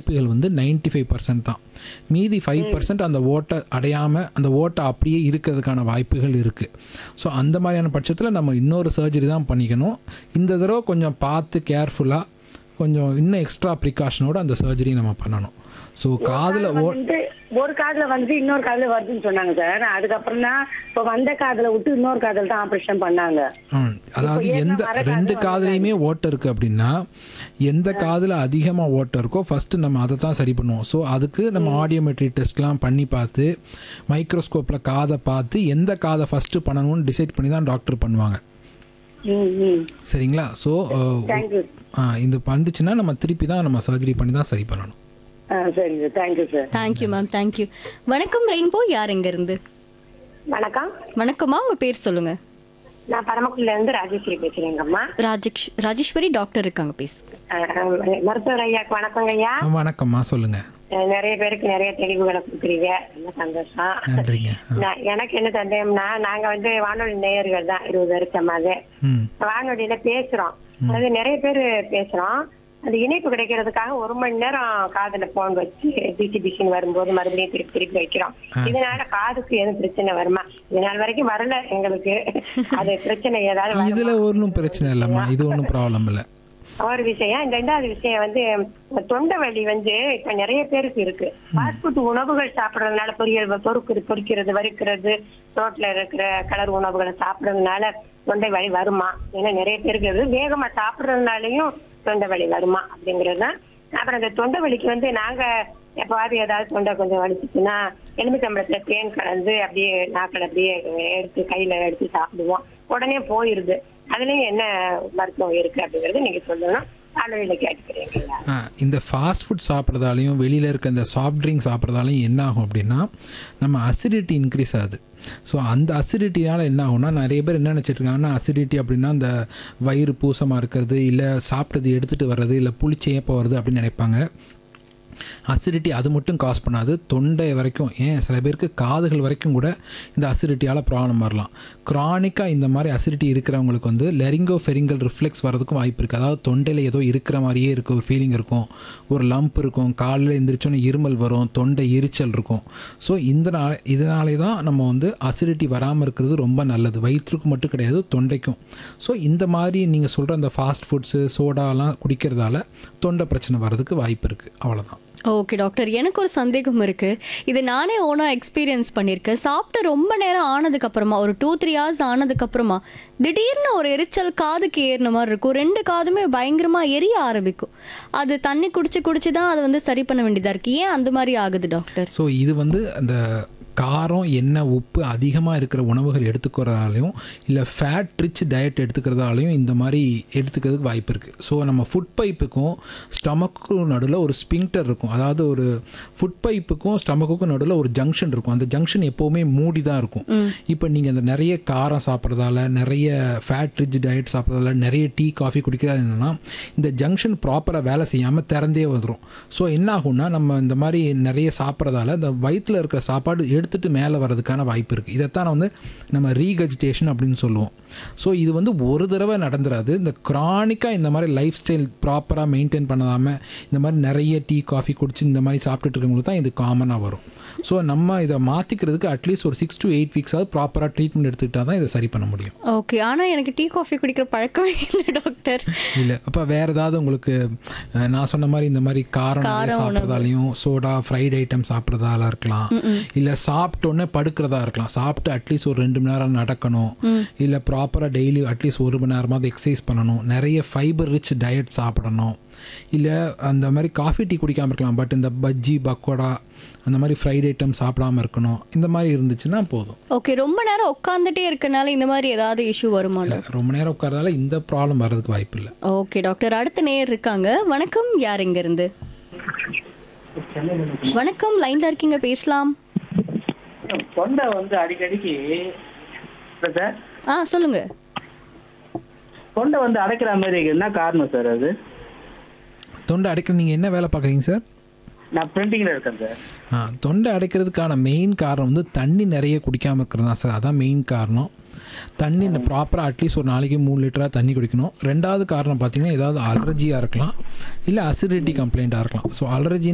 வாய்ப்புகள் வந்து 95% five percent தான் மீதி ஃபைவ் பர்சன்ட் அந்த ஓட்டை அடையாமல் அந்த ஓட்டை அப்படியே இருக்கிறதுக்கான வாய்ப்புகள் இருக்குது ஸோ அந்த மாதிரியான பட்சத்தில் நம்ம இன்னொரு சர்ஜரி தான் பண்ணிக்கணும் இந்த தடவை கொஞ்சம் பார்த்து கேர்ஃபுல்லாக கொஞ்சம் இன்னும் எக்ஸ்ட்ரா ப்ரிகாஷனோட அந்த சர்ஜரி நம்ம பண்ணணும் ஸோ காதில் ஓ வந்து ஒரு காதுல வந்து இன்னொரு காதுல வருதுன்னு சொன்னாங்க சார் அதுக்கப்புறம் தான் இப்போ வந்த காதுல விட்டு இன்னொரு காதுல தான் ஆபரேஷன் பண்ணாங்க ம், அதாவது ஏன்னா எந்த வர ரெண்டு காதுல காதுலையுமே ஓட்டை இருக்குது அப்படின்னா எந்த காதில் அதிகமாக ஓட்டை இருக்கோ ஃபஸ்ட்டு நம்ம அதை தான் சரி பண்ணுவோம் ஸோ அதுக்கு நம்ம ஆடியோமெட்ரி டெஸ்ட்லாம் பண்ணி பார்த்து மைக்ரோஸ்கோப்பில் காதை பார்த்து எந்த காதை ஃபஸ்ட்டு பண்ணணும்னு டிசைட் பண்ணி தான் டாக்டர் பண்ணுவாங்க ம் ம் சரிங்களா ஸோ தேங்க்யூ இது வந்துச்சுன்னா நம்ம திருப்பி தான் நம்ம சர்ஜரி பண்ணி தான் சரி பண்ணணும் ஆ சரிங்க sir thank you sir thank you ma'am thank you வணக்கம் ரெயின்போ யார் எங்க இருந்து வணக்கம் வணக்கம்மா உங்க பேர் சொல்லுங்க நான் பரமக்குடில இருந்து ராஜேஸ்வரி பேசுறேங்கம்மா ராஜேஷ் ராஜேஸ்வரி டாக்டர் இருக்காங்க பேசு அஹ், மருத்துவர் ஐயாக்கு வணக்கங்க ஐயா ஆ, வணக்கம்மா சொல்லுங்கள் அஹ், நிறைய பேருக்கு நிறைய தெளிவுகளை கொடுக்குறீங்க ரொம்ப சந்தோஷம் நன்றிங்க ஆ. நான் எனக்கு என்ன சந்தேகம்னா நாங்க வந்து வானொலி நேயர்கள் தான் இருபது வருஷமாவே ம் வானொலியில பேசுறோம் அதாவது நிறைய பேர் பேசுறோம் அந்த இணைப்பு கிடைக்கிறதுக்காக ஒரு மணி நேரம் காதுல போன் வச்சு பிசி பிசின்னு வரும்போது மறுபடியும் திருப்பி திருப்பி வைக்கிறோம் இதனால காதுக்கு எதுவும் பிரச்சனை வருமா இதனால் வரைக்கும் வரல எங்களுக்கு அது பிரச்சனை ஏதாவது வருமா? இதில் ஒன்றும் பிரச்சனை இல்லைம்மா இது ஒன்றும் ப்ராப்ளம் இல்லை ஒரு விஷயம் இந்த ரெண்டாவது விஷயம் வந்து தொண்டை வலி வந்து இப்ப நிறைய பேருக்கு இருக்கு ஃபாஸ்ட் ஃபுட் உணவுகள் சாப்பிடறதுனால பொரியல் பொறுக்கு பொரிக்கிறது வறுக்கிறது ரோட்ல இருக்கிற கலர் உணவுகளை சாப்பிடறதுனால தொண்டை வலி வருமா ஏன்னா நிறைய பேருக்கு இருக்கு. வேகமா சாப்பிடறதுனாலயும் தொண்டை வலி வருமா அப்படிங்கிறது தான் அப்புறம் இந்த தொண்டை வலிக்கு வந்து நாங்க எப்பாவது ஏதாவது தொண்டை கொஞ்சம் வலிச்சுச்சுன்னா எலுமிச்சம்பழத்துல தேன் கலந்து அப்படியே நாக்கில் அப்படியே எடுத்து கையில எடுத்து சாப்பிடுவோம் உடனே போயிருது அதுலயும் என்ன மருத்துவம் இருக்கு அப்படிங்கறது நீங்க சொல்லணும் ஆளுநர்ல கேட்டுக்கிறீங்களா ஆ, இந்த ஃபாஸ்ட் ஃபுட் சாப்பிட்றதாலையும் வெளியில் இருக்க இந்த சாஃப்ட் ட்ரிங்க் சாப்பிட்றதாலையும் என்ன ஆகும் அப்படின்னா நம்ம அசிடிட்டி இன்க்ரீஸ் ஆகுது ஸோ அந்த அசிடிட்டினால் என்ன ஆகும்னா நிறைய பேர் என்ன நினச்சிட்டு இருக்காங்கன்னா அசிடிட்டி அப்படின்னா அந்த வயிறு பூசமாக இருக்கிறது இல்லை சாப்பிட்டது எடுத்துகிட்டு வர்றது இல்லை புளிச்சேப்ப வருது அப்படின்னு நினைப்பாங்க அசிடிட்டி அது மட்டும் காஸ் பண்ணாது தொண்டை வரைக்கும் ஏன் சில பேருக்கு காதுகள் வரைக்கும் கூட இந்த அசிடிட்டியால் ப்ராப்ளம் வரலாம் க்ரானிக்காக இந்த மாதிரி அசிடிட்டி இருக்கிறவங்களுக்கு வந்து லெரிங்கோ ஃபெரிங்கல் ரிஃப்ளெக்ஸ் வரதுக்கும் வாய்ப்பு இருக்குது அதாவது தொண்டையில் ஏதோ இருக்கிற மாதிரியே இருக்க ஒரு ஃபீலிங் இருக்கும் ஒரு லம்ப் இருக்கும் காலையில் எந்திரிச்சோன்னே இருமல் வரும் தொண்டை எரிச்சல் இருக்கும் ஸோ இந்த நாள் இதனாலே தான் நம்ம வந்து அசிடிட்டி வராமல் இருக்கிறது ரொம்ப நல்லது வயிற்றுக்கு மட்டும் கிடையாது தொண்டைக்கும் ஸோ இந்த மாதிரி நீங்கள் சொல்கிற அந்த ஃபாஸ்ட் ஃபுட்ஸு சோடாலாம் குடிக்கிறதால தொண்டை பிரச்சனை வர்றதுக்கு வாய்ப்பு இருக்குது அவ்வளோதான் ஓகே டாக்டர் எனக்கு ஒரு சந்தேகம் இருக்கு இது நானே ஓனா எக்ஸ்பீரியன்ஸ் பண்ணியிருக்கேன் சாப்பிட்டு ரொம்ப நேரம் ஆனதுக்கு அப்புறமா ஒரு டூ த்ரீ ஹவர்ஸ் ஆனதுக்கு அப்புறமா திடீர்னு ஒரு எரிச்சல் காதுக்கு ஏறின மாதிரி இருக்கும் ரெண்டு காதுமே பயங்கரமா எரிய ஆரம்பிக்கும் அது தண்ணி குடிச்சு குடிச்சு தான் அதை வந்து சரி பண்ண வேண்டியதா இருக்கு ஏன் அந்த மாதிரி ஆகுது டாக்டர் ஸோ இது வந்து அந்த காரம் எண்ணெய் உப்பு அதிகமாக இருக்கிற உணவுகள் எடுத்துக்கிறதாலையும் இல்லை ஃபேட் ரிச் டயட் எடுத்துக்கிறதாலையும் இந்த மாதிரி எடுத்துக்கிறதுக்கு வாய்ப்பு இருக்குது ஸோ நம்ம ஃபுட் பைப்புக்கும் ஸ்டமக்குக்கும் நடுவில் ஒரு ஸ்பிங்டர் இருக்கும் அதாவது ஒரு ஃபுட் பைப்புக்கும் ஸ்டமக்குக்கும் நடுவில் ஒரு ஜங்ஷன் இருக்கும் அந்த ஜங்ஷன் எப்போவுமே மூடி தான் இருக்கும் இப்போ நீங்கள் அந்த நிறைய காரம் சாப்பிட்றதால நிறைய ஃபேட் ரிச் டயட் சாப்பிட்றதால நிறைய டீ காஃபி குடிக்கிறதால என்னென்னா இந்த ஜங்ஷன் ப்ராப்பராக வேலை செய்யாமல் திறந்தே வந்துடும் ஸோ என்ன ஆகும்னா நம்ம இந்த மாதிரி நிறைய சாப்பிட்றதால இந்த வயிற்றில் இருக்கிற சாப்பாடு எடுத்துட்டு மேலே வர்றதுக்கான வாய்ப்பு இருக்குது இதைத்தான் வந்து நம்ம ரீகஜிடேஷன் அப்படின்னு சொல்லுவோம் ஸோ இது வந்து ஒரு தடவை நடந்துராது இந்த க்ரானிக்காக இந்த மாதிரி லைஃப் ஸ்டைல் ப்ராப்பராக மெயின்டைன் பண்ணாமல் இந்த மாதிரி நிறைய டீ காஃபி குடிச்சு இந்த மாதிரி சாப்பிட்டுட்டு இருக்கவங்களுக்கு தான் இது காமனாக வரும் ஸோ நம்ம இதை மாற்றிக்கிறதுக்கு அட்லீஸ்ட் ஒரு சிக்ஸ் to எயிட் வீக்ஸாவது ப்ராப்பராக ட்ரீட்மெண்ட் எடுத்துக்கிட்டால் தான் இதை சரி பண்ண முடியும் ஓகே ஆனா எனக்கு டீ காஃபி குடிக்கிற பழக்கமே இல்லை டாக்டர் இல்லை அப்போ வேறு ஏதாவது உங்களுக்கு அஹ், நான் சொன்ன மாதிரி இந்த மாதிரி காரம் நிறைய சாப்பிட்றதாலையும் சோடா ஃப்ரைட் ஐட்டம் சாப்பிட்றதால இருக்கலாம் இல்லை சாப்பிட்டோன்னே படுக்கிறதா இருக்கலாம் சாப்பிட்டு அட்லீஸ்ட் ஒரு ரெண்டு மணி நேரம் நடக்கணும் இல்லை ப்ராப்பராக டெய்லி அட்லீஸ்ட் ஒரு மணி நேரமாவது எக்ஸசைஸ் பண்ணணும் நிறைய ஃபைபர் ரிச் டயட் சாப்பிடணும் இல்லை அந்த மாதிரி காஃபி டீ குடிக்காமல் இருக்கலாம் பட் இந்த பஜ்ஜி பக்கோடா அந்த மாதிரி ஃப்ரைட் ஐட்டம் சாப்பிடாம இருக்கணும் இந்த மாதிரி இருந்துச்சுன்னா போதும் ஓகே ரொம்ப நேரம் உட்காந்துட்டே இருக்கனால இந்த மாதிரி ஏதாவது இஷ்யூ வருமா இல்லை ரொம்ப நேரம் உட்காரதால இந்த ப்ராப்ளம் வர்றதுக்கு வாய்ப்பு இல்லை ஓகே டாக்டர் அடுத்த நேயர் இருக்காங்க வணக்கம் யார் இங்க இருந்து வணக்கம் லைன்ல இருக்கீங்க பேசலாம் தொண்டை வந்து அடிக்கடிக்கு இல்ல சார் ஆ சொல்லுங்க தொண்டை வந்து அடைக்கிற மாதிரி இருக்கு. என்ன காரணம் சார் அது தொண்டை அடைக்க நீங்கள் என்ன வேலை பார்க்குறீங்க சார் நான் பிரிண்டிங்ல இருக்கேன் சார் ஆ, தொண்டை அடைக்கிறதுக்கான மெயின் காரணம் வந்து தண்ணி நிறைய குடிக்காமல் இருக்கிறது தான் சார் அதான் மெயின் காரணம் தண்ணி ப்ராப்பராக அட்லீஸ்ட் ஒரு நாளைக்கு மூணு லிட்டராக தண்ணி குடிக்கணும் ரெண்டாவது காரணம் பார்த்தீங்கன்னா ஏதாவது அலர்ஜியாக இருக்கலாம் இல்லை அசிடிட்டி கம்ப்ளைண்ட்டாக இருக்கலாம் ஸோ அலர்ஜி